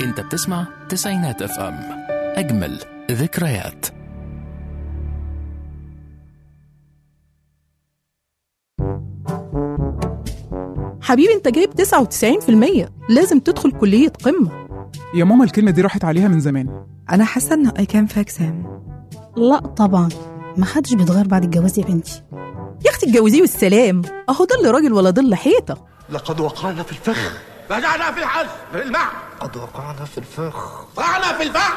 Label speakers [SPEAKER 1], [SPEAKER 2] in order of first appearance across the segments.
[SPEAKER 1] انت بتسمع تسعينات اف ام اجمل ذكريات
[SPEAKER 2] حبيبي انت جايب 99% لازم تدخل كلية قمة
[SPEAKER 3] يا ماما الكلمة دي راحت عليها من زمان
[SPEAKER 4] أنا حاسة إن I can fix him
[SPEAKER 5] لا طبعا ما حدش بيتغير بعد الجواز يا بنتي
[SPEAKER 2] يا اختي اتجوزيه والسلام اهو ضل راجل ولا ضل حيطة
[SPEAKER 6] لقد وقعنا في الفخ
[SPEAKER 7] بدأنا في الحل في الماء
[SPEAKER 6] قد وقعنا في الفخ
[SPEAKER 7] وقعنا في الفحم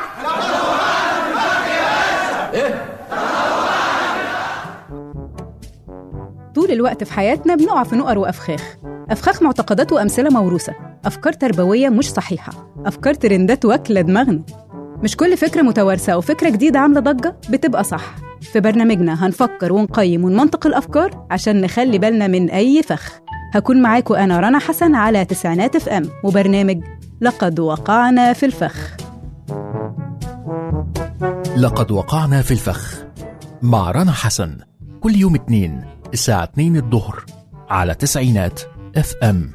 [SPEAKER 8] طول الوقت في حياتنا بنقع في نقر وأفخاخ أفخاخ معتقدات وأمثلة موروثة أفكار تربوية مش صحيحة أفكار ترندات واكلة دماغنا مش كل فكرة متوارثة أو فكرة جديدة عاملة ضجة بتبقى صح في برنامجنا هنفكر ونقيم ونمنطق الأفكار عشان نخلي بالنا من أي فخ هكون معاكم أنا رنا حسن على تسعينات اف ام وبرنامج لقد وقعنا في الفخ
[SPEAKER 1] لقد وقعنا في الفخ مع رنا حسن كل يوم اثنين الساعة 2 الظهر على تسعينات اف ام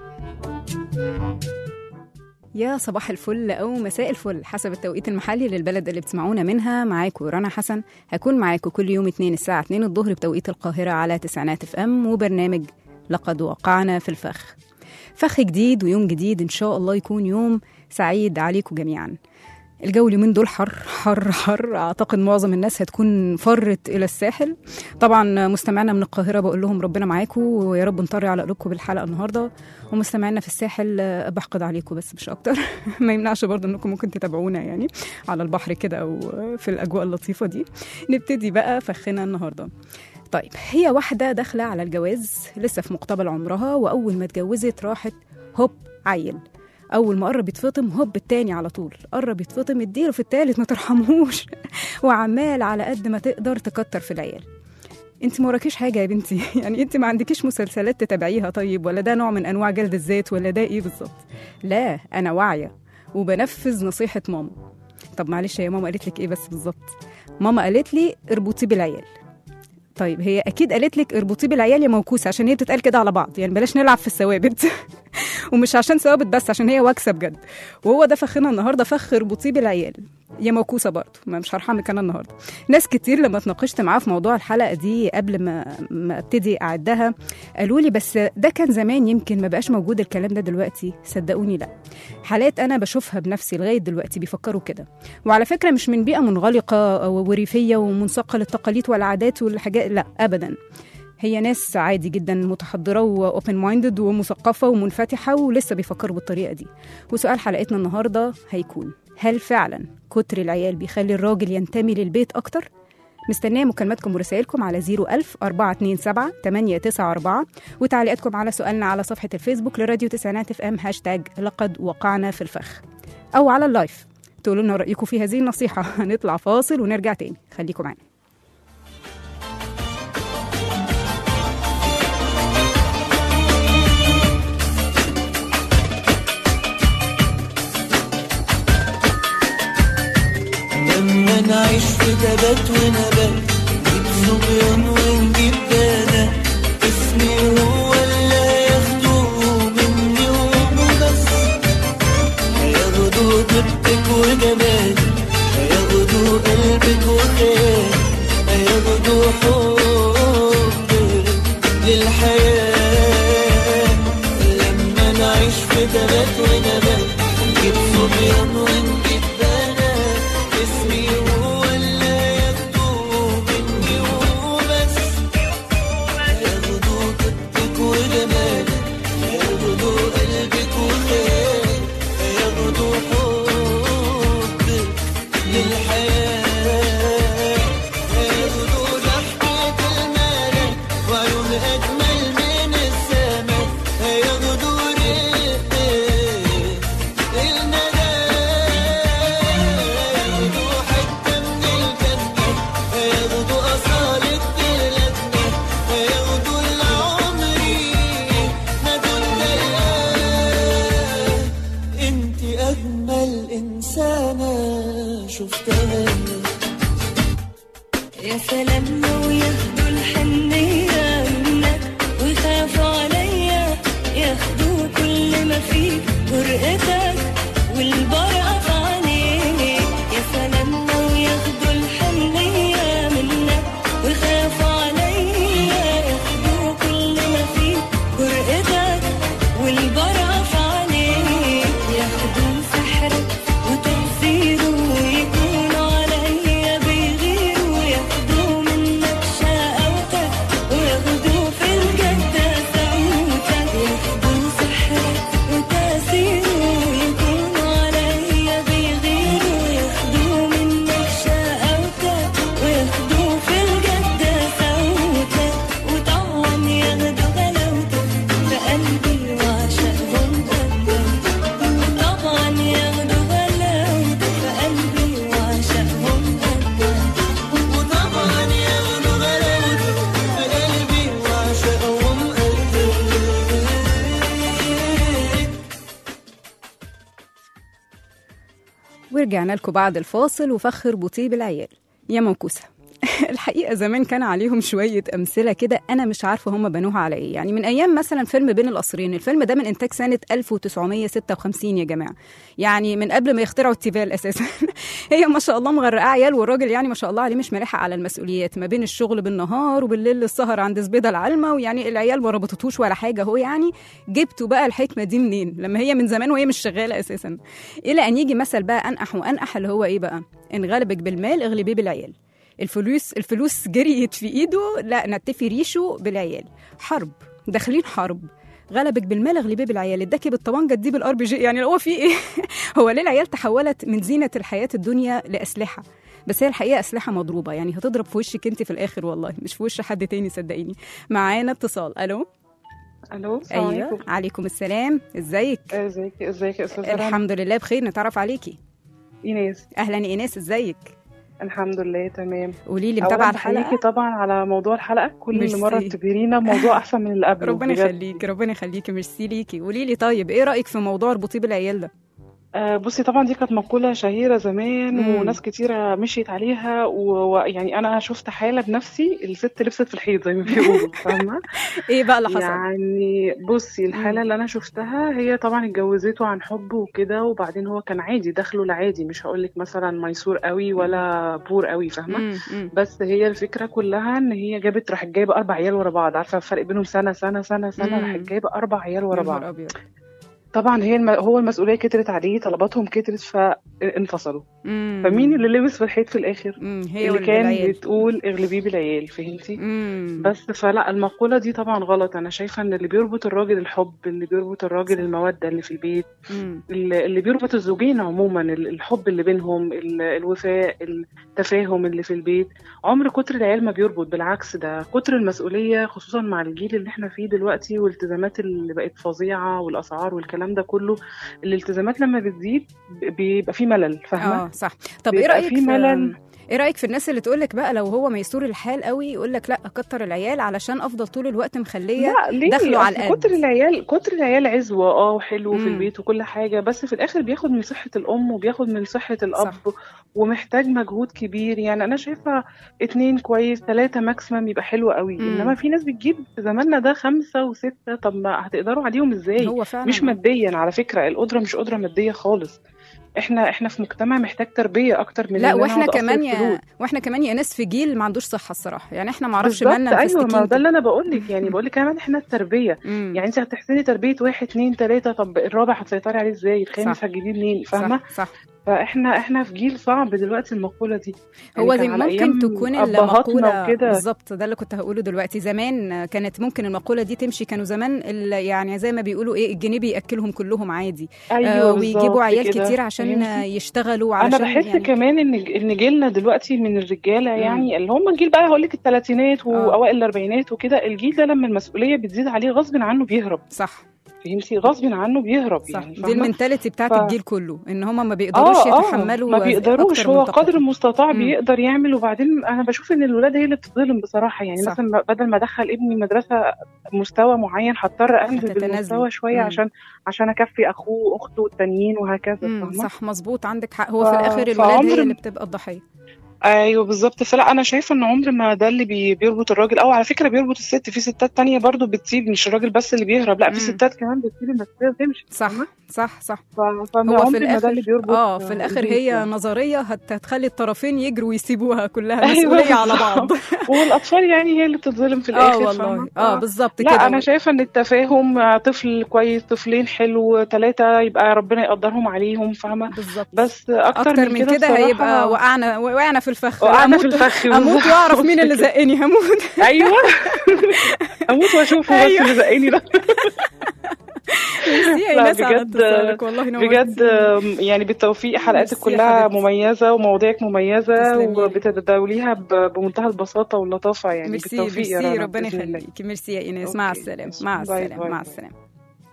[SPEAKER 8] يا صباح الفل أو مساء الفل حسب التوقيت المحلي للبلد اللي بتسمعونا منها معاكم رنا حسن هكون معاكم كل يوم اتنين الساعة 2 الظهر بتوقيت القاهرة على تسعينات اف ام وبرنامج لقد وقعنا في الفخ فخ جديد ويوم جديد إن شاء الله يكون يوم سعيد عليكم جميعا الجو اليومين دول حر حر حر اعتقد معظم الناس هتكون فرت الى الساحل طبعا مستمعنا من القاهره بقول لهم ربنا معاكم ويا رب نطري على قلوبكم بالحلقه النهارده ومستمعينا في الساحل آه، بحقد عليكم بس مش اكتر ما يمنعش برضه انكم ممكن تتابعونا يعني على البحر كده او في الاجواء اللطيفه دي نبتدي بقى فخنا النهارده طيب هي واحده داخله على الجواز لسه في مقتبل عمرها واول ما اتجوزت راحت هوب عيل اول ما قرب يتفطم هوب التاني على طول قرب يتفطم اديله في التالت ما ترحمهوش وعمال على قد ما تقدر تكتر في العيال انت ما وراكيش حاجه يا بنتي يعني انت ما عندكيش مسلسلات تتابعيها طيب ولا ده نوع من انواع جلد الذات ولا ده ايه بالظبط لا انا واعيه وبنفذ نصيحه ماما طب معلش يا ماما قالت لك ايه بس بالظبط ماما قالت لي اربطيه بالعيال طيب هي اكيد قالت لك اربطيه بالعيال يا موكوسه عشان هي بتتقال كده على بعض يعني بلاش نلعب في الثوابت ومش عشان ثوابت بس عشان هي واكسه بجد وهو ده فخنا النهارده فخ اربطيه بالعيال يا موكوسه برضه ما مش هرحمك انا النهارده ناس كتير لما اتناقشت معاه في موضوع الحلقه دي قبل ما ما ابتدي اعدها قالوا لي بس ده كان زمان يمكن ما بقاش موجود الكلام ده دلوقتي صدقوني لا حالات انا بشوفها بنفسي لغايه دلوقتي بيفكروا كده وعلى فكره مش من بيئه منغلقه وريفيه ومنسقه للتقاليد والعادات والحاجات لا ابدا هي ناس عادي جدا متحضرة وأوبن مايندد ومثقفة ومنفتحة ولسه بيفكروا بالطريقة دي وسؤال حلقتنا النهاردة هيكون هل فعلا كتر العيال بيخلي الراجل ينتمي للبيت أكتر؟ مستنية مكالماتكم ورسائلكم على 01000 427 894 وتعليقاتكم على سؤالنا على صفحة الفيسبوك لراديو تسعينات اف ام هاشتاج لقد وقعنا في الفخ أو على اللايف تقولوا لنا رأيكم في هذه النصيحة هنطلع فاصل ونرجع تاني خليكم معانا
[SPEAKER 9] لما نعيش في تبات ونبات نجيب صبيان ونجيب بنات اسمي هو اللي ياخدوه مني وبس هياخدوا طيبتك وجمالك هياخدوا قلبك وخيالك هياخدوا حبك للحياة لما نعيش في تبات ونبات نجيب صبيان ونجيب بنات اسمي هو اللي ياخدوه مني وبس هياخدوا طيبتك وجمالك هياخدوا قلبك وخيالك هياخدوا حبك للحياة هياخدوا ضحكة الملك وعيون أجمل من السماء هياخدوا رقة الندى هياخدوا حتة من الجنة هياخدوا أصالة بلادنا هياخدوا اللي عمري ما كنت ألاقيه انت أجمل إنسانة شفتها
[SPEAKER 10] يا سلام لو ياخدوا الحنية منك ويخافوا عليا ياخدوا كل ما فيك جرأتك والبرقة في
[SPEAKER 8] ورجعنا لكم بعد الفاصل وفخر بطيب العيال يا موكوسة الحقيقة زمان كان عليهم شوية أمثلة كده أنا مش عارفة هم بنوها على إيه يعني من أيام مثلا فيلم بين القصرين الفيلم ده من إنتاج سنة 1956 يا جماعة يعني من قبل ما يخترعوا التيفال أساسا هي ما شاء الله مغرقة عيال والراجل يعني ما شاء الله عليه مش ملاحق على المسؤوليات ما بين الشغل بالنهار وبالليل السهر عند زبيدة العلمة ويعني العيال ما ربطتوش ولا حاجة هو يعني جبتوا بقى الحكمة دي منين لما هي من زمان وهي مش شغالة أساسا إلى أن يجي مثل بقى أنقح وأنقح اللي هو إيه بقى إن غلبك بالمال اغلبيه بالعيال الفلوس الفلوس جريت في ايده لا نتفي ريشه بالعيال حرب داخلين حرب غلبك بالمال اغلبيه بالعيال اداكي بالطبنجه دي بالار بي جي يعني هو في ايه هو ليه العيال تحولت من زينه الحياه الدنيا لاسلحه بس هي الحقيقه اسلحه مضروبه يعني هتضرب في وشك انت في الاخر والله مش في وش حد تاني صدقيني معانا اتصال الو
[SPEAKER 11] الو السلام
[SPEAKER 8] ايوه
[SPEAKER 11] عليكم
[SPEAKER 8] عليكم السلام ازيك
[SPEAKER 11] ازيك ازيك يا استاذه رنا
[SPEAKER 8] الحمد لله بخير نتعرف عليكي
[SPEAKER 11] ايناس
[SPEAKER 8] اهلا ايناس ازيك
[SPEAKER 11] الحمد لله تمام
[SPEAKER 8] قولي لي
[SPEAKER 11] أولاً
[SPEAKER 8] متابعه
[SPEAKER 11] بحييكي
[SPEAKER 8] الحلقه
[SPEAKER 11] طبعا على موضوع الحلقه كل
[SPEAKER 8] ميرسي.
[SPEAKER 11] مره بتبهرينا موضوع احسن من اللي قبله
[SPEAKER 8] ربنا
[SPEAKER 11] بجد.
[SPEAKER 8] يخليكي ربنا يخليكي ميرسي ليكي قولي لي طيب ايه رايك في موضوع اربطيه بالعيال ده
[SPEAKER 11] آه بصي طبعا دي كانت مقوله شهيره زمان
[SPEAKER 8] مم.
[SPEAKER 11] وناس كتيره مشيت عليها و- ويعني انا شفت حاله بنفسي الست لبست في الحيط زي ما بيقولوا فاهمه
[SPEAKER 8] ايه بقى اللي حصل
[SPEAKER 11] يعني بصي الحالة
[SPEAKER 8] مم.
[SPEAKER 11] اللي أنا شفتها هي طبعا اتجوزته عن حب وكده وبعدين هو كان عادي دخله العادي مش هقولك مثلا ميسور قوي ولا بور قوي فاهمة
[SPEAKER 8] مم، مم.
[SPEAKER 11] بس هي الفكرة كلها إن هي جابت راحت جايبة أربع عيال ورا بعض عارفة الفرق بينهم سنة سنة سنة سنة
[SPEAKER 8] مم.
[SPEAKER 11] راحت جايبة أربع عيال ورا
[SPEAKER 8] يا نهار
[SPEAKER 11] بعض
[SPEAKER 8] ابيض
[SPEAKER 11] طبعا هي الم... هو المسؤولية كترت عليه طلباتهم كترت فانفصلوا
[SPEAKER 8] مم.
[SPEAKER 11] فمين اللي لبس في الحيط في الآخر؟
[SPEAKER 8] مم. هي
[SPEAKER 11] اللي كان
[SPEAKER 8] والعيال
[SPEAKER 11] بتقول اغلبيه بالعيال فهمتي؟
[SPEAKER 8] مم.
[SPEAKER 11] بس فلا المقولة دي طبعا غلط أنا شايفة إن اللي بيربط الراجل الحب اللي بيربط الراجل المودة اللي في البيت
[SPEAKER 8] مم.
[SPEAKER 11] اللي اللي بيربط الزوجين عموما ال- الحب اللي بينهم ال- الوفاء التفاهم اللي في البيت عمر كتر العيال ما بيربط بالعكس ده كتر المسؤولية خصوصا مع الجيل اللي احنا فيه دلوقتي والالتزامات اللي بقت فظيعة والأسعار والكلام ده كله الالتزامات لما بتزيد ب- بيبقى فيه ملل فاهمة؟
[SPEAKER 8] اه صح طب ايه
[SPEAKER 11] بيبقى
[SPEAKER 8] رايك
[SPEAKER 11] في
[SPEAKER 8] في
[SPEAKER 11] ملل.
[SPEAKER 8] ايه رايك في الناس اللي تقول لك بقى لو هو ميسور الحال قوي يقول لك لا اكتر العيال علشان افضل طول الوقت مخليه
[SPEAKER 11] لا ليه
[SPEAKER 8] دخله على
[SPEAKER 11] أصل
[SPEAKER 8] القد
[SPEAKER 11] كتر العيال كتر العيال عزوة اه وحلو في
[SPEAKER 8] مم.
[SPEAKER 11] البيت وكل حاجة بس في الآخر بياخد من صحة الأم وبياخد من صحة الأب
[SPEAKER 8] صح.
[SPEAKER 11] ومحتاج مجهود كبير يعني أنا شايفة اتنين كويس تلاتة ماكسيمم يبقى حلو قوي
[SPEAKER 8] مم.
[SPEAKER 11] إنما في ناس بتجيب في زماننا ده خمسة وستة طب ما هتقدروا عليهم إزاي
[SPEAKER 8] هو فعلا
[SPEAKER 11] مش ماديا على فكرة القدرة مش قدرة مادية خالص احنا احنا في مجتمع محتاج تربية أكتر من
[SPEAKER 8] لا
[SPEAKER 11] إن أنا
[SPEAKER 8] واحنا
[SPEAKER 11] أقعد
[SPEAKER 8] كمان
[SPEAKER 11] أصرف فلوس.
[SPEAKER 8] يا واحنا كمان يا ناس في جيل ما عندوش صحه الصراحه يعني احنا ما اعرفش
[SPEAKER 11] بالظبط
[SPEAKER 8] مالنا
[SPEAKER 11] ايوه ما
[SPEAKER 8] مفستكين
[SPEAKER 11] ده اللي انا بقول لك يعني بقول لك كمان احنا التربيه
[SPEAKER 8] مم.
[SPEAKER 11] يعني انت هتحسني تربيه واحد اتنين تلاته طب الرابع هتسيطري عليه ازاي الخامس
[SPEAKER 8] صح.
[SPEAKER 11] هتجيبيه منين فاهمه
[SPEAKER 8] صح صح
[SPEAKER 11] فاحنا احنا في جيل صعب دلوقتي المقوله دي
[SPEAKER 8] هو
[SPEAKER 11] يعني
[SPEAKER 8] زي
[SPEAKER 11] كان على
[SPEAKER 8] ممكن
[SPEAKER 11] أيام
[SPEAKER 8] تكون
[SPEAKER 11] أبهاتنا
[SPEAKER 8] المقولة
[SPEAKER 11] وكده
[SPEAKER 8] بالظبط ده اللي كنت هقوله دلوقتي زمان كانت ممكن المقولة دي تمشي كانوا زمان ال- يعني زي ما بيقولوا ايه الجنيه بياكلهم كلهم عادي
[SPEAKER 11] ايوه
[SPEAKER 8] آه
[SPEAKER 11] بالظبط
[SPEAKER 8] ويجيبوا عيال
[SPEAKER 11] كده.
[SPEAKER 8] كتير عشان
[SPEAKER 11] فهمتي؟
[SPEAKER 8] يشتغلوا
[SPEAKER 11] انا
[SPEAKER 8] علشان
[SPEAKER 11] بحس
[SPEAKER 8] يعني
[SPEAKER 11] كمان ان ان جيلنا دلوقتي من الرجاله يعني اللي هم الجيل بقى هقول لك الثلاثينات واوائل الاربعينات وكده الجيل ده لما المسؤوليه بتزيد عليه غصب عنه بيهرب
[SPEAKER 8] صح
[SPEAKER 11] فهمتي غصب عنه بيهرب
[SPEAKER 8] صح
[SPEAKER 11] يعني
[SPEAKER 8] دي
[SPEAKER 11] فاهمة؟
[SPEAKER 8] المنتاليتي بتاعت
[SPEAKER 11] ف-
[SPEAKER 8] الجيل كله ان هم ما بيقدروش يتحملوا
[SPEAKER 11] ما بيقدروش
[SPEAKER 8] أكتر
[SPEAKER 11] هو
[SPEAKER 8] من طاقتهم.
[SPEAKER 11] قدر المستطاع
[SPEAKER 8] مم.
[SPEAKER 11] بيقدر يعمل وبعدين انا بشوف ان الولاد هي اللي بتتظلم بصراحه يعني
[SPEAKER 8] صح.
[SPEAKER 11] مثلا بدل ما ادخل ابني مدرسه مستوى معين هضطر انزل
[SPEAKER 8] هتتنازلي.
[SPEAKER 11] بالمستوى شويه
[SPEAKER 8] مم.
[SPEAKER 11] عشان عشان اكفي اخوه واخته التانيين وهكذا
[SPEAKER 8] مم،
[SPEAKER 11] فاهمه
[SPEAKER 8] صح مظبوط عندك حق هو
[SPEAKER 11] ف-
[SPEAKER 8] في الاخر الولاد
[SPEAKER 11] فعمر
[SPEAKER 8] هي اللي
[SPEAKER 11] م-
[SPEAKER 8] بتبقى الضحيه
[SPEAKER 11] ايوه بالظبط فلا انا شايفه ان عمر ما ده اللي بي- بيربط الراجل او على فكره بيربط الست في ستات تانية برضو بتسيب مش الراجل بس اللي بيهرب لا
[SPEAKER 8] مم.
[SPEAKER 11] في ستات كمان بتسيب المسؤوليه وتمشي
[SPEAKER 8] صح صح صح
[SPEAKER 11] ف- فما
[SPEAKER 8] هو في
[SPEAKER 11] عمري ما ده
[SPEAKER 8] الاخر
[SPEAKER 11] اللي بيربط
[SPEAKER 8] اه في الاخر
[SPEAKER 11] البيت
[SPEAKER 8] هي
[SPEAKER 11] يعني.
[SPEAKER 8] نظريه هت- هتخلي الطرفين يجروا ويسيبوها كلها
[SPEAKER 11] أيوة
[SPEAKER 8] مسؤوليه على
[SPEAKER 11] بالظبط.
[SPEAKER 8] بعض
[SPEAKER 11] والاطفال يعني هي اللي بتتظلم في
[SPEAKER 8] اه
[SPEAKER 11] الاخر
[SPEAKER 8] والله
[SPEAKER 11] فاهمة؟
[SPEAKER 8] اه بالظبط
[SPEAKER 11] لا
[SPEAKER 8] كده
[SPEAKER 11] انا شايفه ان التفاهم آه، طفل كويس طفلين حلو ثلاثه يبقى ربنا يقدرهم عليهم فاهمه
[SPEAKER 8] بالظبط
[SPEAKER 11] بس اكتر,
[SPEAKER 8] اكتر من كده
[SPEAKER 11] بصراحة
[SPEAKER 8] هيبقى وقعنا وقعنا في الفخ
[SPEAKER 11] وقعنا في
[SPEAKER 8] أموت-
[SPEAKER 11] الفخ
[SPEAKER 8] اموت
[SPEAKER 11] بالظبط
[SPEAKER 8] واعرف مين اللي
[SPEAKER 11] كده.
[SPEAKER 8] زقني هموت
[SPEAKER 11] ايوه اموت واشوفه بس
[SPEAKER 8] أيوة.
[SPEAKER 11] اللي زقني ده
[SPEAKER 8] ميرسي يا
[SPEAKER 11] لا
[SPEAKER 8] ايناس على
[SPEAKER 11] بجد
[SPEAKER 8] اتصالك والله نورتي.
[SPEAKER 11] بجد آم، يعني بالتوفيق حلقاتك
[SPEAKER 8] ميرسي يا
[SPEAKER 11] كلها
[SPEAKER 8] حبيبتي.
[SPEAKER 11] مميزه ومواضيعك مميزه
[SPEAKER 8] تسلمي لي.
[SPEAKER 11] وبتتداوليها ب- بمنتهى البساطه واللطافه يعني
[SPEAKER 8] ميرسي
[SPEAKER 11] بالتوفيق يا
[SPEAKER 8] ميرسي
[SPEAKER 11] رنا
[SPEAKER 8] ربنا
[SPEAKER 11] بإذن الله.
[SPEAKER 8] يخليكي ميرسي يا ايناس مع
[SPEAKER 11] أوكي.
[SPEAKER 8] السلامه مع
[SPEAKER 11] باي
[SPEAKER 8] السلامه
[SPEAKER 11] باي
[SPEAKER 8] مع
[SPEAKER 11] باي.
[SPEAKER 8] السلامه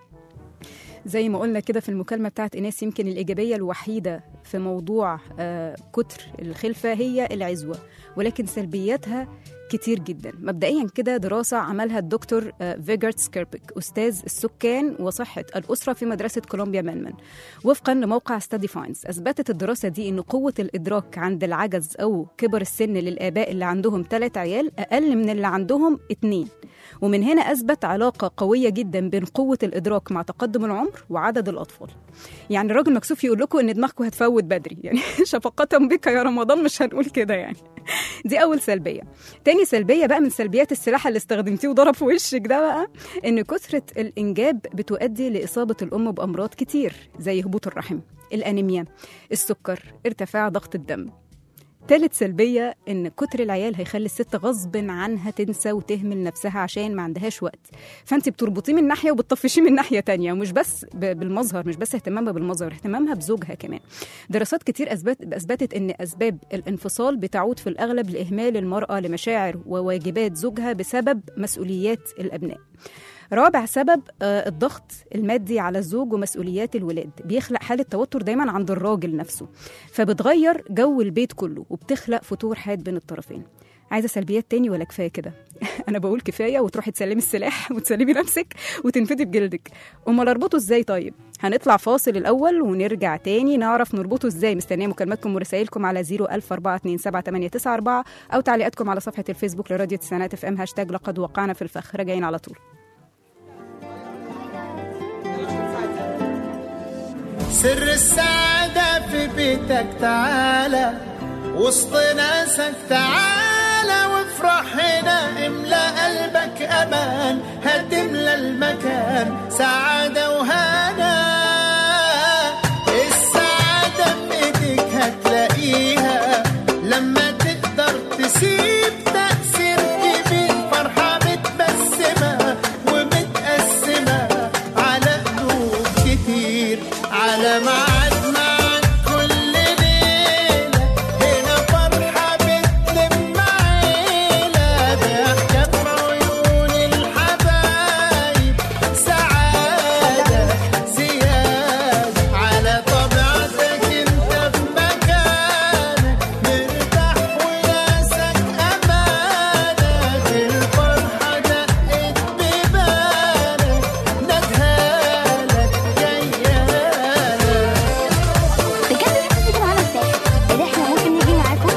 [SPEAKER 8] زي ما قلنا كده في المكالمة بتاعت إيناس يمكن الإيجابية الوحيدة في موضوع آه، كتر الخلفة هي العزوة ولكن سلبياتها كتير جدا مبدئيا كده دراسة عملها الدكتور آه، فيجارد سكيربيك أستاذ السكان وصحة الأسرة في مدرسة كولومبيا مانمان وفقا لموقع ستادي فاينز أثبتت الدراسة دي أن قوة الإدراك عند العجز أو كبر السن للآباء اللي عندهم ثلاث عيال أقل من اللي عندهم اتنين ومن هنا أثبت علاقة قوية جدا بين قوة الإدراك مع تقدم العمر وعدد الأطفال يعني الراجل مكسوف يقول لكم إن دماغكم هتفوت بدري يعني شفقة بك يا رمضان مش هنقول كده يعني دي أول سلبية تاني سلبية بقى من سلبيات السلاح اللي استخدمتيه وضرب في وشك ده بقى إن كثرة الإنجاب بتؤدي لإصابة الأم بأمراض كتير زي هبوط الرحم الأنيميا السكر ارتفاع ضغط الدم تالت سلبية إن كتر العيال هيخلي الست غصب عنها تنسى وتهمل نفسها عشان ما عندهاش وقت فأنت بتربطيه من ناحية وبتطفشيه من ناحية تانية ومش بس ب- بالمظهر مش بس اهتمامها بالمظهر اهتمامها بزوجها كمان دراسات كتير أثبت أثبتت إن أسباب الانفصال بتعود في الأغلب لإهمال المرأة لمشاعر وواجبات زوجها بسبب مسؤوليات الأبناء رابع سبب آه، الضغط المادي على الزوج ومسؤوليات الولاد بيخلق حالة توتر دايما عند الراجل نفسه فبتغير جو البيت كله وبتخلق فتور حاد بين الطرفين عايزة سلبيات تاني ولا كفاية كده أنا بقول كفاية وتروحي تسلمي السلاح وتسلمي نفسك وتنفدي بجلدك أمال أربطه إزاي طيب هنطلع فاصل الأول ونرجع تاني نعرف نربطه إزاي مستنية مكالماتكم ورسائلكم على 010427894 أو تعليقاتكم على صفحة الفيسبوك لراديو تسعينات اف ام هاشتاج لقد وقعنا في الفخ راجعين على طول
[SPEAKER 9] سر السعادة في بيتك تعالى وسط ناسك تعالى وافرح هنا املى قلبك امان هتملى المكان سعادة وهنا السعادة في ايديك هتلاقيها لما تقدر تسيب تأثير كبير فرحة متبسمة ومتقسمة على قلوب كتير على ميعاد معاك كل ليلة هنا فرحة بتلم عيلة ضحكة في عيون الحبايب سعادة زيادة على طبيعتك انت في مكانك مرتاح وناسك أمانك الفرحة دقت ببالك ندهالك جيالك
[SPEAKER 12] بجد نفسي تيجي معانا الساحل طب احنا ممكن نيجي معاكم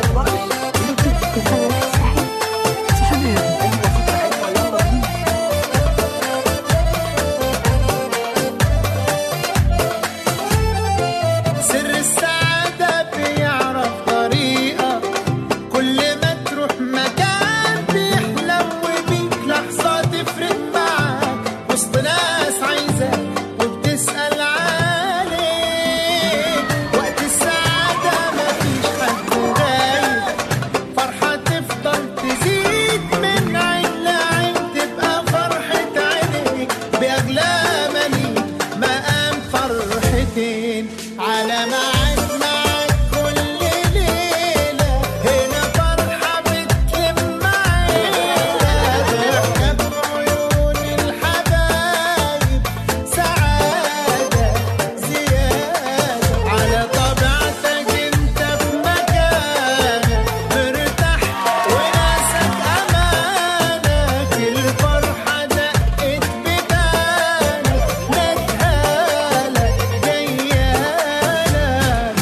[SPEAKER 9] سر السعادة بيعرف طريقة كل ما تروح مكان بيحلم وبيك لحظة تفرق معاك وسط ناس عايزاك وبتسأل عليك وقت السعادة مفيش حد غايب فرحة تفضل تزيد من عين لعين تبقى فرحة عينيك بأغلى مليك مقام فرحتين على ميعاد معاك كل ليلة هنا فرحة بتلم عيلة ضحكة في عيون الحبايب سعادة زيادة على طبيعتك انت في مكانك مرتاح وناسك امانك الفرحة دقت ببالك ندهالك جيالك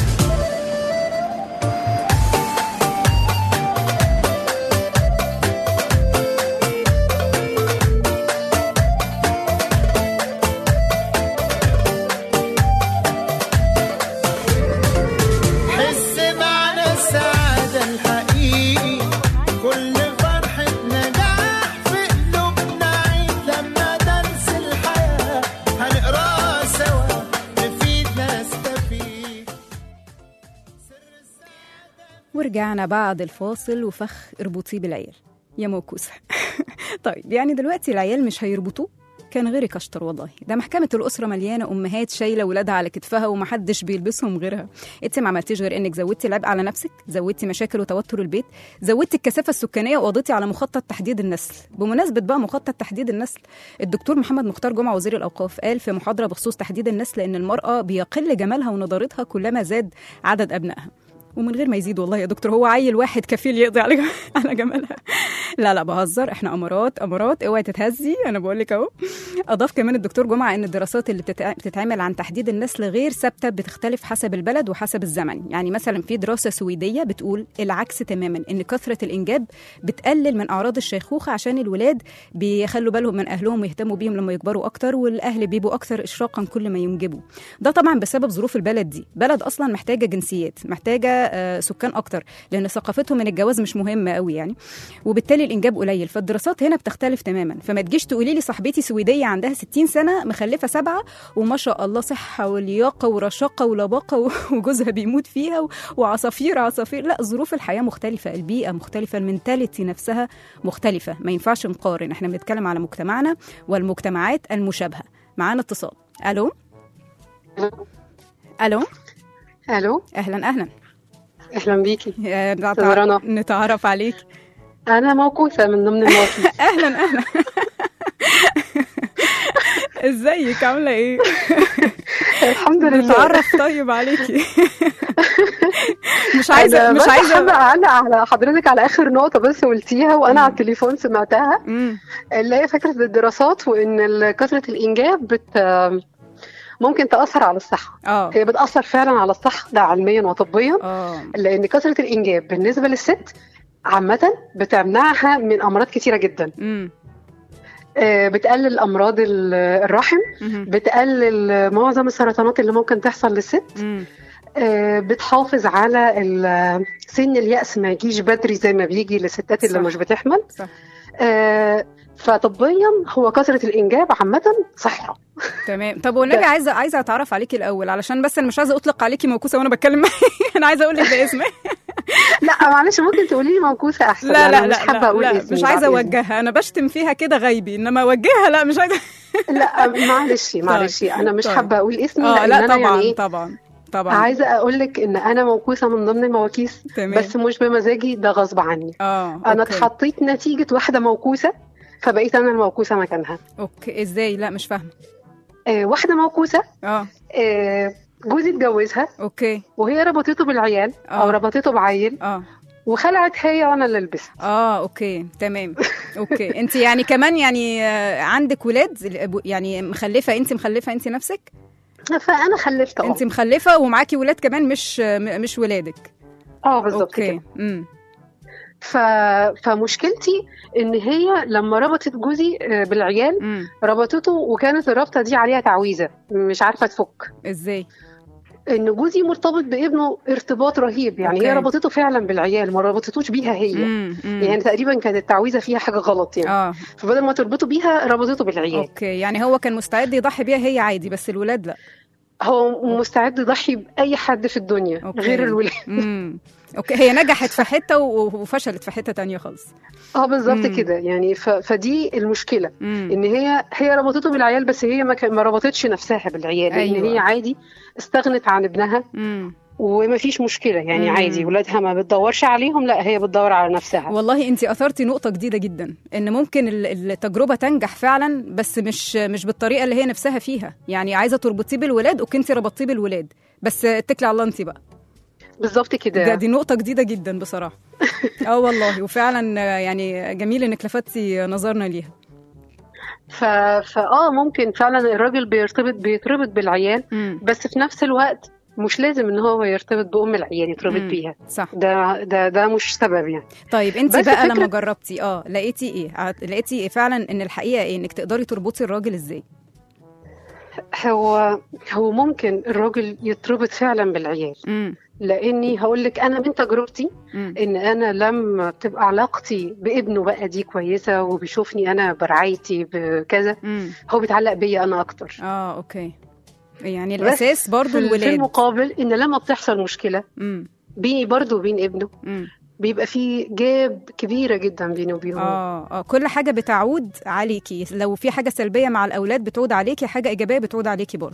[SPEAKER 9] حس معنى السعادة الحقيقي كل فرحة نجاح في قلوبنا عيد لما درس الحياة هنقراه سوا نفيد نستفيد
[SPEAKER 8] ورجعنا بعد الفاصل وفخ اربطيه بالعيال يا موكوسة طيب يعني دلوقتي العيال مش هيربطوه كان غيرك اشطر والله ده محكمة الأسرة مليانة أمهات شايلة ولادها على كتفها ومحدش بيلبسهم غيرها انت ما عملتيش غير انك زودتي العبء على نفسك زودتي مشاكل وتوتر البيت زودتي الكثافة السكانية وقضيتي على مخطط تحديد النسل بمناسبة بقى مخطط تحديد النسل الدكتور محمد مختار جمعة وزير الأوقاف قال في محاضرة بخصوص تحديد النسل إن المرأة بيقل جمالها ونضارتها كلما زاد عدد أبنائها ومن غير ما يزيد والله يا دكتور هو عيل واحد كفيل يقضي على جم- على جمالها لا لا بهزر احنا امارات امارات اوعي تتهزي انا بقول لك اهو اضاف كمان الدكتور جمعه ان الدراسات اللي بتتع- بتتعمل عن تحديد النسل غير ثابته بتختلف حسب البلد وحسب الزمن يعني مثلا في دراسه سويديه بتقول العكس تماما ان كثره الانجاب بتقلل من اعراض الشيخوخه عشان الولاد بيخلوا بالهم من اهلهم ويهتموا بيهم لما يكبروا اكتر والاهل بيبقوا اكثر اشراقا كل ما ينجبوا ده طبعا بسبب ظروف البلد دي بلد اصلا محتاجه جنسيات محتاجه آه، سكان اكتر لان ثقافتهم من الجواز مش مهمه قوي يعني وبالتالي الانجاب قليل فالدراسات هنا بتختلف تماما فما تجيش تقولي لي صاحبتي سويديه عندها 60 سنه مخلفه سبعه وما شاء الله صحه ولياقه ورشاقه ولباقه و- وجوزها بيموت فيها و- وعصافير عصافير لا ظروف الحياه مختلفه البيئه مختلفه المنتاليتي نفسها مختلفه ما ينفعش نقارن احنا بنتكلم على مجتمعنا والمجتمعات المشابهه معانا اتصال الو الو
[SPEAKER 13] الو
[SPEAKER 8] اهلا اهلا
[SPEAKER 13] اهلا بيكي
[SPEAKER 8] يا
[SPEAKER 13] رنا.
[SPEAKER 8] نتع- نتعرف عليك
[SPEAKER 13] انا موقوفه من ضمن المواقف
[SPEAKER 8] اهلا اهلا ازيك عامله ايه
[SPEAKER 13] الحمد لله
[SPEAKER 8] نتعرف طيب عليكي مش عايزه
[SPEAKER 13] أنا
[SPEAKER 8] مش
[SPEAKER 13] بس
[SPEAKER 8] عايزه
[SPEAKER 13] حابة اعلق على حضرتك على اخر نقطه بس قلتيها وانا على التليفون سمعتها
[SPEAKER 8] مم.
[SPEAKER 13] اللي هي فكره الدراسات وان ال- كثره الانجاب بت ممكن تاثر على الصحه
[SPEAKER 8] اه
[SPEAKER 13] هي بتاثر فعلا على الصحه ده علميا وطبيا
[SPEAKER 8] اه
[SPEAKER 13] لان كثره الانجاب بالنسبه للست عامه بتمنعها من امراض كتيره جدا
[SPEAKER 8] امم
[SPEAKER 13] آه، بتقلل امراض ال- الرحم
[SPEAKER 8] مهم.
[SPEAKER 13] بتقلل معظم السرطانات اللي ممكن تحصل للست
[SPEAKER 8] مم.
[SPEAKER 13] آه، بتحافظ على ال- سن اليأس ما يجيش بدري زي ما بيجي للستات اللي
[SPEAKER 8] صح.
[SPEAKER 13] مش بتحمل
[SPEAKER 8] صح.
[SPEAKER 13] آه، فطبيا هو كثرة الإنجاب عامة صحة
[SPEAKER 8] تمام طب والنبي عايزه عايزه اتعرف عليكي الاول علشان بس انا مش عايزه اطلق عليكي موكوسه وانا بتكلم معاكي انا عايزه اقول لك ده اسمي
[SPEAKER 13] لا معلش ممكن تقولي لي موكوسة أحسن
[SPEAKER 8] لا لا
[SPEAKER 13] أنا مش
[SPEAKER 8] لا
[SPEAKER 13] حابة
[SPEAKER 8] لا,
[SPEAKER 13] أقول
[SPEAKER 8] لا
[SPEAKER 13] اسمي
[SPEAKER 8] مش عايزه
[SPEAKER 13] بعد إذنك.
[SPEAKER 8] اوجهها انا بشتم فيها كده غيبي انما اوجهها لا مش عايزه
[SPEAKER 13] لا معلش معلش أنا مش
[SPEAKER 8] طيب.
[SPEAKER 13] حابة أقول اسمي
[SPEAKER 8] اه
[SPEAKER 13] لأن
[SPEAKER 8] لا
[SPEAKER 13] أنا
[SPEAKER 8] طبعا
[SPEAKER 13] يعني إيه
[SPEAKER 8] طبعا طبعا
[SPEAKER 13] عايزة أقول لك إن أنا موكوسة من ضمن المواكيس
[SPEAKER 8] تمام.
[SPEAKER 13] بس مش بمزاجي ده غصب عني
[SPEAKER 8] اه
[SPEAKER 13] أنا
[SPEAKER 8] أوكي.
[SPEAKER 13] اتحطيت نتيجة واحدة موكوسة فبقيت أنا الموكوسة مكانها
[SPEAKER 8] اوكي ازاي لا مش فاهمه
[SPEAKER 13] آه، واحدة موكوسة
[SPEAKER 8] اه
[SPEAKER 13] آه، جوزي اتجوزها
[SPEAKER 8] اوكي
[SPEAKER 13] وهي ربطته بالعيال او
[SPEAKER 8] آه.
[SPEAKER 13] ربطته بعيل
[SPEAKER 8] اه
[SPEAKER 13] وخلعت هي وانا اللي لبست
[SPEAKER 8] اه اوكي تمام اوكي انت يعني كمان يعني آه، عندك ولاد يعني مخلفه انت مخلفه انت نفسك
[SPEAKER 13] فانا خلفت اه
[SPEAKER 8] انت مخلفه ومعاكي ولاد كمان مش م- مش ولادك
[SPEAKER 13] اه بالظبط
[SPEAKER 8] اوكي
[SPEAKER 13] كده
[SPEAKER 8] امم
[SPEAKER 13] ف... فمشكلتي ان هي لما ربطت جوزي آه، بالعيال
[SPEAKER 8] امم
[SPEAKER 13] ربطته وكانت الرابطه دي عليها تعويذه مش عارفه تفك
[SPEAKER 8] ازاي
[SPEAKER 13] ان جوزي مرتبط بابنه ارتباط رهيب يعني
[SPEAKER 8] أوكي.
[SPEAKER 13] هي ربطته فعلا بالعيال ما ربطتوش بيها هي
[SPEAKER 8] امم أمم.
[SPEAKER 13] يعني تقريبا كانت التعويذه فيها حاجه غلط يعني
[SPEAKER 8] اه
[SPEAKER 13] فبدل ما تربطه بيها ربطته بالعيال
[SPEAKER 8] اوكي يعني هو كان مستعد يضحي بيها هي عادي بس الولاد لا
[SPEAKER 13] هو مستعد يضحي باي حد في الدنيا
[SPEAKER 8] أوكي.
[SPEAKER 13] غير الولاد
[SPEAKER 8] امم اوكي هي نجحت في حته و- وفشلت في حته تانية خالص
[SPEAKER 13] اه بالظبط
[SPEAKER 8] مم.
[SPEAKER 13] كده يعني ف... فدي المشكله
[SPEAKER 8] امم
[SPEAKER 13] ان هي هي ربطته بالعيال بس هي ما, كان- ما ربطتش نفسها بالعيال لان
[SPEAKER 8] أيوة.
[SPEAKER 13] هي عادي استغنت عن ابنها
[SPEAKER 8] امم
[SPEAKER 13] وما فيش مشكله يعني
[SPEAKER 8] مم.
[SPEAKER 13] عادي ولادها ما بتدورش عليهم لا هي بتدور على نفسها
[SPEAKER 8] والله انت اثرتي نقطه جديده جدا ان ممكن ال- التجربه تنجح فعلا بس مش مش بالطريقه اللي هي نفسها فيها يعني عايزه تربطيه بالولاد اوكي انت ربطتيه بالولاد بس اتكلي على الله انت بقى
[SPEAKER 13] بالظبط كده
[SPEAKER 8] ده دي نقطه جديده جدا بصراحه اه والله وفعلا آه، يعني جميل انك لفتي نظرنا ليها
[SPEAKER 13] ف... فاه ممكن فعلا الراجل بيرتبط بيتربط بالعيال
[SPEAKER 8] مم.
[SPEAKER 13] بس في نفس الوقت مش لازم ان هو يرتبط بام العيال يتربط
[SPEAKER 8] مم.
[SPEAKER 13] بيها
[SPEAKER 8] صح
[SPEAKER 13] ده ده ده مش سبب يعني
[SPEAKER 8] طيب انت
[SPEAKER 13] بس
[SPEAKER 8] بقى
[SPEAKER 13] فكرة-
[SPEAKER 8] لما جربتي اه لقيتي ايه عت- لقيتي إيه فعلا ان الحقيقه ايه انك تقدري تربطي الراجل ازاي
[SPEAKER 13] هو هو ممكن الراجل يتربط فعلا بالعيال
[SPEAKER 8] امم
[SPEAKER 13] لاني هقول لك انا من تجربتي
[SPEAKER 8] امم
[SPEAKER 13] ان انا لما بتبقى علاقتي بابنه بقى دي كويسه وبيشوفني انا برعايتي بكذا
[SPEAKER 8] امم
[SPEAKER 13] هو بيتعلق بيا انا اكتر
[SPEAKER 8] اه اوكي يعني
[SPEAKER 13] بس
[SPEAKER 8] الاساس برضو
[SPEAKER 13] في ال- في
[SPEAKER 8] الولاد
[SPEAKER 13] المقابل ان لما بتحصل مشكله
[SPEAKER 8] امم
[SPEAKER 13] بيني برضه وبين ابنه
[SPEAKER 8] امم
[SPEAKER 13] بيبقى في جاب كبيره جدا بيني وبينه
[SPEAKER 8] اه اه كل حاجه بتعود عليكي لو في حاجه سلبيه مع الاولاد بتعود عليكي حاجه ايجابيه بتعود عليكي برضو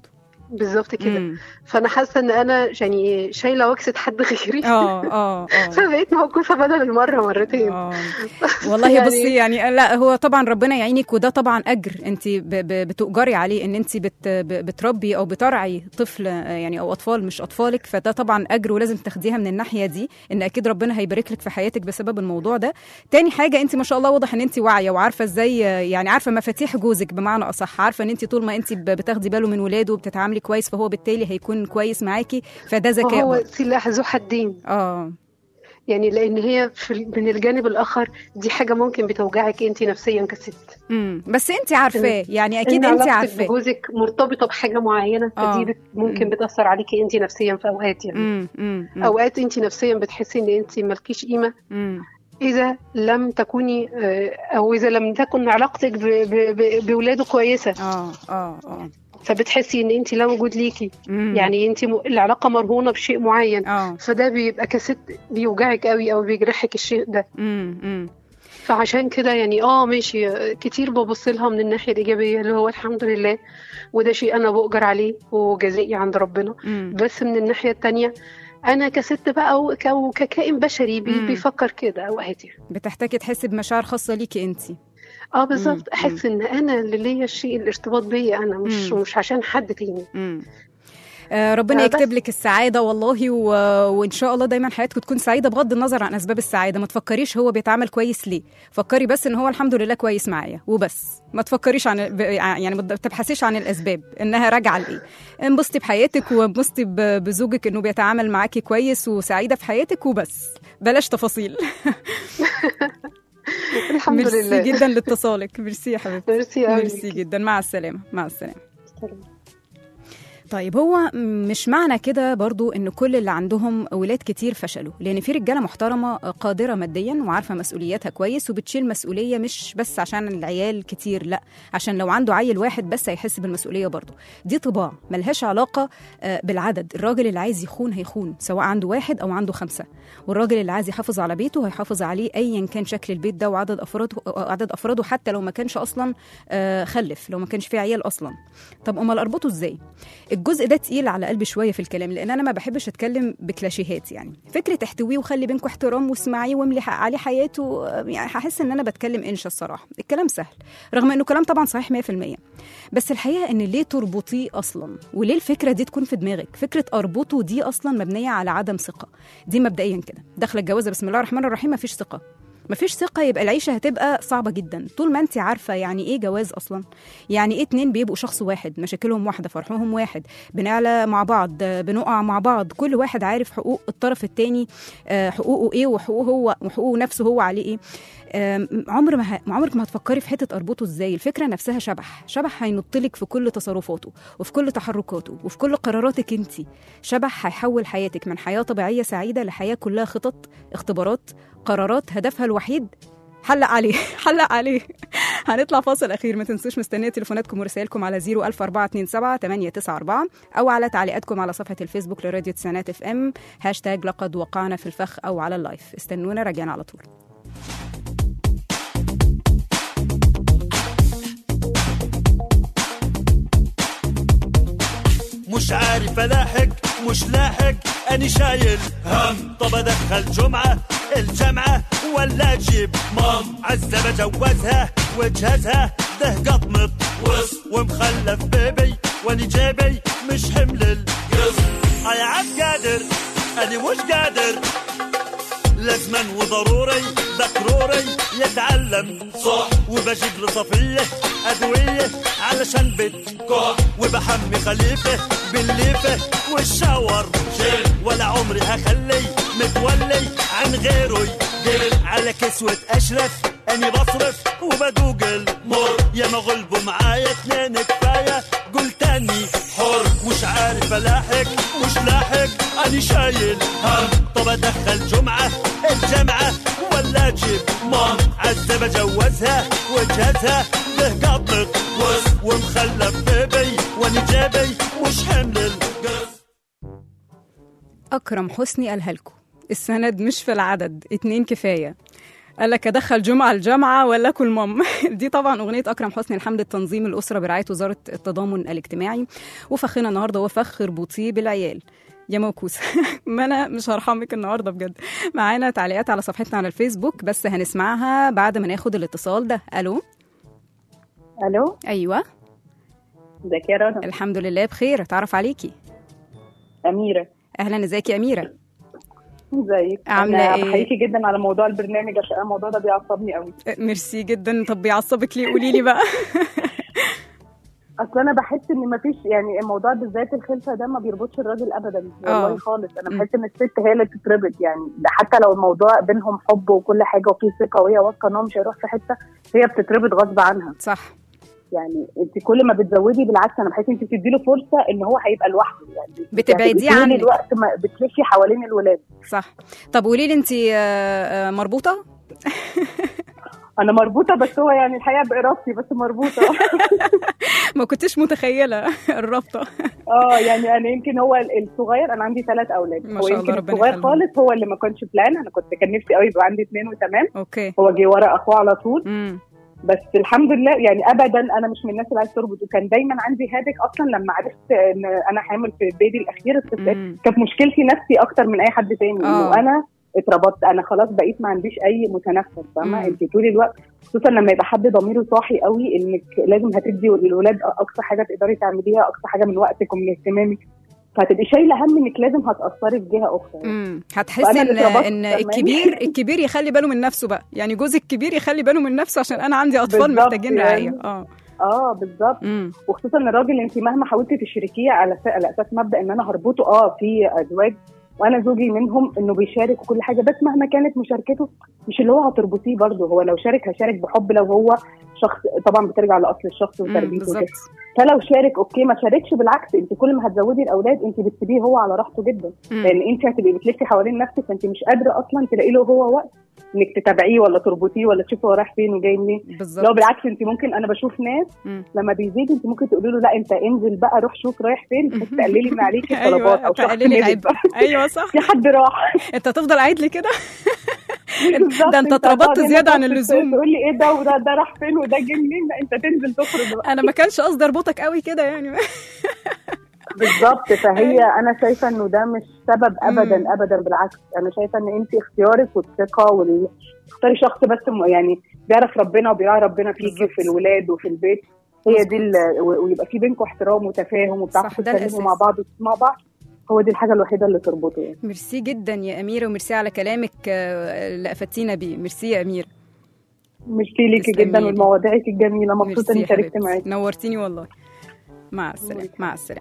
[SPEAKER 13] بالظبط كده
[SPEAKER 8] مم.
[SPEAKER 13] فانا حاسه ان انا يعني شايله وكسه حد غيري
[SPEAKER 8] اه اه اه
[SPEAKER 13] فبقيت موقوفه بدل المره مرتين
[SPEAKER 8] والله
[SPEAKER 13] يعني-
[SPEAKER 8] بصي يعني لا هو طبعا ربنا يعينك وده طبعا اجر انت ب- ب- بتؤجري عليه ان انت بت ب- بتربي او بترعي طفل آه، يعني او اطفال مش اطفالك فده طبعا اجر ولازم تاخديها من الناحيه دي ان اكيد ربنا هيبارك لك في حياتك بسبب الموضوع ده تاني حاجه انت ما شاء الله واضح ان انت واعيه وعارفه ازاي آه، يعني عارفه مفاتيح جوزك بمعنى اصح عارفه ان انت طول ما انت ب- بتاخدي باله من ولاده وبتتعاملي كويس فهو بالتالي هيكون كويس معاكي فده ذكاء
[SPEAKER 13] هو
[SPEAKER 8] برضه.
[SPEAKER 13] سلاح ذو حدين
[SPEAKER 8] اه
[SPEAKER 13] يعني لان هي في ال- من الجانب الاخر دي حاجه ممكن بتوجعك انت نفسيا كست
[SPEAKER 8] امم بس انت عارفاه يعني اكيد
[SPEAKER 13] إن
[SPEAKER 8] انت
[SPEAKER 13] علاقتك
[SPEAKER 8] عارفاه
[SPEAKER 13] بجوزك مرتبطه بحاجه معينه
[SPEAKER 8] آه.
[SPEAKER 13] فدي بت- ممكن بتاثر عليكي انت نفسيا في اوقات يعني
[SPEAKER 8] امم امم
[SPEAKER 13] اوقات انت نفسيا بتحسي ان انت مالكيش قيمه
[SPEAKER 8] امم
[SPEAKER 13] اذا لم تكوني آه، او اذا لم تكن علاقتك ب- ب- ب- بولاده كويسه
[SPEAKER 8] اه اه اه
[SPEAKER 13] فبتحسي ان انت لا وجود ليكي
[SPEAKER 8] مم.
[SPEAKER 13] يعني انت م... العلاقه مرهونه بشيء معين
[SPEAKER 8] اه
[SPEAKER 13] فده بيبقى كست بيوجعك قوي او بيجرحك الشيء ده
[SPEAKER 8] امم امم
[SPEAKER 13] فعشان كده يعني اه ماشي آه، كتير ببص لها من الناحيه الايجابيه اللي هو الحمد لله وده شيء انا بؤجر عليه وجزائي عند ربنا
[SPEAKER 8] مم.
[SPEAKER 13] بس من الناحيه التانية انا كست بقى وك- وككائن بشري بي
[SPEAKER 8] مم.
[SPEAKER 13] بيفكر كده اوقات يعني
[SPEAKER 8] بتحتاجي تحسي بمشاعر خاصه ليكي انت
[SPEAKER 13] اه
[SPEAKER 8] مم.
[SPEAKER 13] بالظبط احس ان انا اللي ليا الشيء الارتباط بيا انا مش
[SPEAKER 8] مم.
[SPEAKER 13] مش عشان حد تاني
[SPEAKER 8] امم آه ربنا
[SPEAKER 13] آه،
[SPEAKER 8] يكتب
[SPEAKER 13] بس.
[SPEAKER 8] لك السعاده والله و... وان شاء الله دايما حياتكم تكون سعيده بغض النظر عن اسباب السعاده ما تفكريش هو بيتعامل كويس ليه فكري بس ان هو الحمد لله كويس معايا وبس ما تفكريش عن ب... يعني ما تبحثيش عن الاسباب انها راجعه لايه انبسطي بحياتك وانبسطي ب... بزوجك انه بيتعامل معاكي كويس وسعيده في حياتك وبس بلاش تفاصيل
[SPEAKER 13] الحمد
[SPEAKER 8] ميرسي
[SPEAKER 13] لله
[SPEAKER 8] جدا لاتصالك ميرسي يا حبيبتي
[SPEAKER 13] ميرسي أوي
[SPEAKER 8] ميرسي
[SPEAKER 13] ليكي.
[SPEAKER 8] جدا مع السلامه مع السلامه طيب هو مش معنى كده برضو ان كل اللي عندهم ولاد كتير فشلوا لان في رجاله محترمه قادره ماديا وعارفه مسؤولياتها كويس وبتشيل مسؤوليه مش بس عشان العيال كتير لا عشان لو عنده عيل واحد بس هيحس بالمسؤوليه برضو دي طباع ملهاش علاقه آه، بالعدد الراجل اللي عايز يخون هيخون سواء عنده واحد او عنده خمسه والراجل اللي عايز يحافظ على بيته هيحافظ عليه ايا كان شكل البيت ده وعدد افراده عدد افراده حتى لو ما كانش اصلا آه، خلف لو ما كانش فيه عيال اصلا طب امال اربطه ازاي الجزء ده تقيل على قلبي شويه في الكلام لان انا ما بحبش اتكلم بكلاشيهات يعني فكره احتويه وخلي بينكم احترام واسمعيه واملي حق عليه حياته آه، يعني هحس ان انا بتكلم انشا الصراحه الكلام سهل رغم انه كلام طبعا صحيح 100% بس الحقيقه ان ليه تربطيه اصلا وليه الفكره دي تكون في دماغك فكره اربطه دي اصلا مبنيه على عدم ثقه دي مبدئيا كده داخله الجوازه بسم الله الرحمن الرحيم مفيش ثقه مفيش ثقة يبقى العيشة هتبقى صعبة جدا طول ما انت عارفة يعني ايه جواز اصلا يعني ايه اتنين بيبقوا شخص واحد مشاكلهم واحدة فرحهم واحد بنعلى مع بعض آه، بنقع مع بعض كل واحد عارف حقوق الطرف التاني آه، حقوقه ايه وحقوقه هو وحقوقه نفسه هو عليه ايه آم، عمر ما ه... عمرك ما هتفكري في حته اربطه ازاي الفكره نفسها شبح شبح هينطلك في كل تصرفاته وفي كل تحركاته وفي كل قراراتك انت شبح هيحول حياتك من حياه طبيعيه سعيده لحياه كلها خطط اختبارات قرارات هدفها الوحيد حلق عليه حلق عليه هنطلع فاصل اخير ما تنسوش مستنيه تليفوناتكم ورسائلكم على 01427 894 او على تعليقاتكم على صفحه الفيسبوك لراديو تسعينات اف ام هاشتاج لقد وقعنا في الفخ او على اللايف استنونا راجعين على طول
[SPEAKER 14] مش عارف الاحق مش لاحق اني شايل هم طب ادخل جمعة الجامعة ولا اجيب مام عزة بجوزها وجهزها ده قطمط وسط ومخلف بيبي واني جيبي مش حمل القسط يا عاد قادر اني مش قادر لازما وضروري ضروري يتعلم صح وبجيب لصفية أدوية علشان بتكح وبحمي خليفة بالليفة والشاور جيل ولا عمري هخلي متولي عن غيره يقل على كسوة أشرف أني بصرف وبدوق المر يا ما غلبوا معايا اتنين كفاية قلت أني حر مش عارف ألاحق مش لاحق أني شايل هم طب أدخل جمعة الجامعة ولا أجيب مام عزة بجوزها وجهزها به قطق وسط ومخلف بيبي واني جيبي مش حمل القسط
[SPEAKER 8] أكرم حسني قالها لكم السند مش في العدد اتنين كفاية قال لك ادخل جمعه الجامعه ولا اكل مام دي طبعا اغنيه اكرم حسني الحمد لتنظيم الاسره برعايه وزاره التضامن الاجتماعي وفخنا النهارده هو فخ ربوطيه بالعيال يا موكوس ما انا مش هرحمك النهارده بجد معانا تعليقات على صفحتنا على الفيسبوك بس هنسمعها بعد ما ناخد الاتصال ده الو
[SPEAKER 15] الو
[SPEAKER 8] ايوه
[SPEAKER 15] ازيك يا رنا
[SPEAKER 8] الحمد لله بخير اتعرف عليكي
[SPEAKER 15] اميره
[SPEAKER 8] اهلا ازيك يا اميره
[SPEAKER 15] ازيك
[SPEAKER 8] عاملة
[SPEAKER 15] أنا
[SPEAKER 8] إيه؟
[SPEAKER 15] بحييكي جدا على موضوع البرنامج عشان أنا الموضوع ده بيعصبني قوي
[SPEAKER 8] ميرسي جدا طب بيعصبك ليه قولي لي بقى
[SPEAKER 15] اصل انا بحس ان مفيش يعني الموضوع بالذات الخلفه ده ما بيربطش الراجل ابدا
[SPEAKER 8] آه.
[SPEAKER 15] والله خالص انا بحس ان الست هي اللي تتربط يعني ده حتى لو الموضوع بينهم حب وكل حاجه وفي ثقه وهي واثقه ان هو مش هيروح في حته هي بتتربط غصب عنها
[SPEAKER 8] صح
[SPEAKER 15] يعني انت كل ما بتزودي بالعكس انا بحس انت بتدي له فرصه ان هو هيبقى لوحده يعني
[SPEAKER 8] بتبعديه
[SPEAKER 15] يعني طول
[SPEAKER 8] عنك.
[SPEAKER 15] الوقت ما بتلفي حوالين الولاد
[SPEAKER 8] صح طب قولي لي انت مربوطه
[SPEAKER 15] انا مربوطه بس هو يعني الحقيقه بارادتي بس مربوطه
[SPEAKER 8] ما كنتش متخيله الرابطه
[SPEAKER 15] اه يعني انا يمكن هو الصغير انا عندي ثلاث اولاد
[SPEAKER 8] ما
[SPEAKER 15] هو
[SPEAKER 8] شاء
[SPEAKER 15] يمكن
[SPEAKER 8] الله، ربنا
[SPEAKER 15] الصغير
[SPEAKER 8] يخليهم.
[SPEAKER 15] خالص هو اللي ما كانش بلان انا كنت كان نفسي قوي يبقى عندي اثنين وتمام
[SPEAKER 8] اوكي
[SPEAKER 15] هو جه ورا اخوه على طول
[SPEAKER 8] امم
[SPEAKER 15] بس الحمد لله يعني ابدا انا مش من الناس اللي عايز تربط وكان دايما عندي هادك اصلا لما عرفت ان انا حامل في البيبي الاخير الستات كانت مشكلتي نفسي اكتر من اي حد تاني
[SPEAKER 8] آه.
[SPEAKER 15] انه انا اتربطت انا خلاص بقيت ما عنديش اي متنفس
[SPEAKER 8] مم.
[SPEAKER 15] فاهمه انت طول الوقت خصوصا لما يبقى حد ضميره صاحي قوي انك لازم هتدي للولاد اقصى حاجه تقدري تعمليها اقصى حاجه من وقتك ومن اهتمامك فهتبقي شايله هم انك لازم هتاثري في جهه اخرى يعني.
[SPEAKER 8] امم هتحسي
[SPEAKER 15] فأنا
[SPEAKER 8] ان
[SPEAKER 15] اللي اتربطت
[SPEAKER 8] ان
[SPEAKER 15] كمان.
[SPEAKER 8] الكبير الكبير يخلي باله من نفسه بقى يعني جوزك الكبير يخلي باله من نفسه عشان انا عندي اطفال
[SPEAKER 15] بالظبط
[SPEAKER 8] محتاجين
[SPEAKER 15] يعني.
[SPEAKER 8] رعايه اه
[SPEAKER 15] اه بالظبط
[SPEAKER 8] امم
[SPEAKER 15] وخصوصا الراجل انت مهما حاولتي تشركيه على س- على اساس مبدا ان انا هربطه اه في ازواج وانا زوجي منهم انه بيشارك وكل حاجه بس مهما كانت مشاركته مش اللي هو هتربطيه برضه هو لو شارك هيشارك بحب لو هو شخص طبعا بترجع لاصل الشخص
[SPEAKER 8] مم،
[SPEAKER 15] وتربيته
[SPEAKER 8] بالظبط
[SPEAKER 15] وكده فلو شارك اوكي ما شاركش بالعكس انت كل ما هتزودي الاولاد انت بتسيبيه هو على راحته جدا
[SPEAKER 8] مم.
[SPEAKER 15] لان انت هتبقي بتلفي حوالين نفسك فانت مش قادره اصلا تلاقي له هو وقت انك تتابعيه ولا تربطيه ولا تشوفي هو رايح فين وجاي منين
[SPEAKER 8] بالظبط
[SPEAKER 15] لو بالعكس انت ممكن انا بشوف ناس
[SPEAKER 8] مم.
[SPEAKER 15] لما بيزيد انت ممكن تقولي له لا انت انزل بقى روح شوف رايح فين بس تقللي من عليكي الطلبات او شخص
[SPEAKER 8] تقللي
[SPEAKER 15] نزل
[SPEAKER 8] العبء
[SPEAKER 15] بقى.
[SPEAKER 8] ايوه صح
[SPEAKER 15] في حد راح
[SPEAKER 8] انت تفضل قاعد لي كده
[SPEAKER 15] بالظبط،
[SPEAKER 8] ده انت اتربطت
[SPEAKER 15] هتقعدي
[SPEAKER 8] زياده عن
[SPEAKER 15] هنا
[SPEAKER 8] اللزوم
[SPEAKER 15] تقول لي ايه ده وده ده راح فين وده جه منين لا انت تنزل تخرج بقى
[SPEAKER 8] انا ما كانش قصدي اربطك قوي كده يعني
[SPEAKER 15] بالظبط فهي انا شايفه انه ده مش سبب ابدا ابدا بالعكس انا شايفه ان انت اختيارك والثقه وال... تختاري شخص بس م- يعني بيعرف ربنا وبيراعي ربنا فيكي
[SPEAKER 8] بالظبط.
[SPEAKER 15] في الولاد وفي البيت هي دي ال- و- ويبقى في بينكم احترام وتفاهم
[SPEAKER 8] صح،
[SPEAKER 15] وبتعرفوا
[SPEAKER 8] ده
[SPEAKER 15] تتكلموا مع
[SPEAKER 8] الأساس.
[SPEAKER 15] بعض وتسمعوا بعض هو دي الحاجه الوحيده اللي تربطه يعني
[SPEAKER 8] ميرسي جدا يا اميره وميرسي على كلامك آه، اللي افدتينا بيه ميرسي يا اميره
[SPEAKER 15] ميرسي ليكي
[SPEAKER 8] تسلمي
[SPEAKER 15] جدا
[SPEAKER 8] لي.
[SPEAKER 15] ومواضيعك الجميله مبسوطه
[SPEAKER 8] ميرسي
[SPEAKER 15] اني
[SPEAKER 8] يا
[SPEAKER 15] شاركت
[SPEAKER 8] حبيبتي.
[SPEAKER 15] معاكي
[SPEAKER 8] نورتيني والله مع السلامه مع السلامه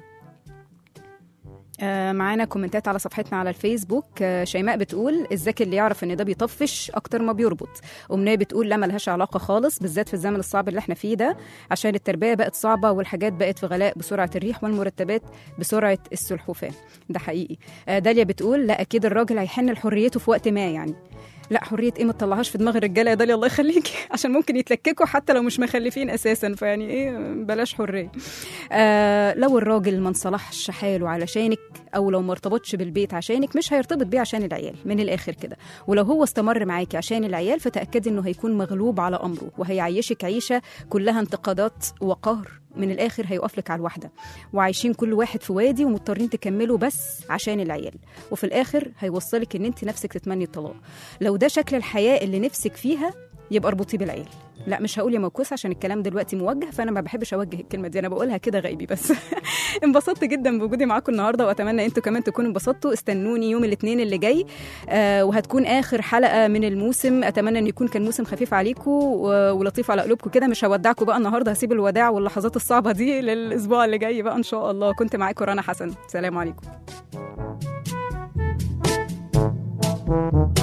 [SPEAKER 8] آه، معانا كومنتات على صفحتنا على الفيسبوك آه، شيماء بتقول الذكي اللي يعرف ان ده بيطفش اكتر ما بيربط امنيه بتقول لا ملهاش علاقه خالص بالذات في الزمن الصعب اللي احنا فيه ده عشان التربيه بقت صعبه والحاجات بقت في غلاء بسرعه الريح والمرتبات بسرعه السلحفاه ده حقيقي آه، داليا بتقول لا اكيد الراجل هيحن لحريته في وقت ما يعني لا حريه ايه ما تطلعهاش في دماغ الرجاله يا داليا الله يخليكي عشان ممكن يتلككوا حتى لو مش مخلفين اساسا فيعني ايه بلاش حريه آه لو الراجل ما انصلحش حاله علشانك او لو ما ارتبطش بالبيت عشانك مش هيرتبط بيه عشان العيال من الاخر كده ولو هو استمر معاكي عشان العيال فتاكدي انه هيكون مغلوب على امره وهيعيشك عيشه كلها انتقادات وقهر من الاخر هيقف لك على الواحده وعايشين كل واحد في وادي ومضطرين تكملوا بس عشان العيال وفي الاخر هيوصلك ان انت نفسك تتمني الطلاق لو ده شكل الحياه اللي نفسك فيها يبقى اربطي بالعيال لا مش هقول يا موكوس عشان الكلام دلوقتي موجه فانا ما بحبش اوجه الكلمه دي انا بقولها كده غيبي بس انبسطت جدا بوجودي معاكم النهارده واتمنى انتوا كمان تكونوا انبسطتوا استنوني يوم الاثنين اللي جاي آه وهتكون اخر حلقه من الموسم اتمنى ان يكون كان موسم خفيف عليكم و- ولطيف على قلوبكم كده مش هودعكم بقى النهارده هسيب الوداع واللحظات الصعبه دي للاسبوع اللي جاي بقى ان شاء الله كنت معاكم رنا حسن سلام عليكم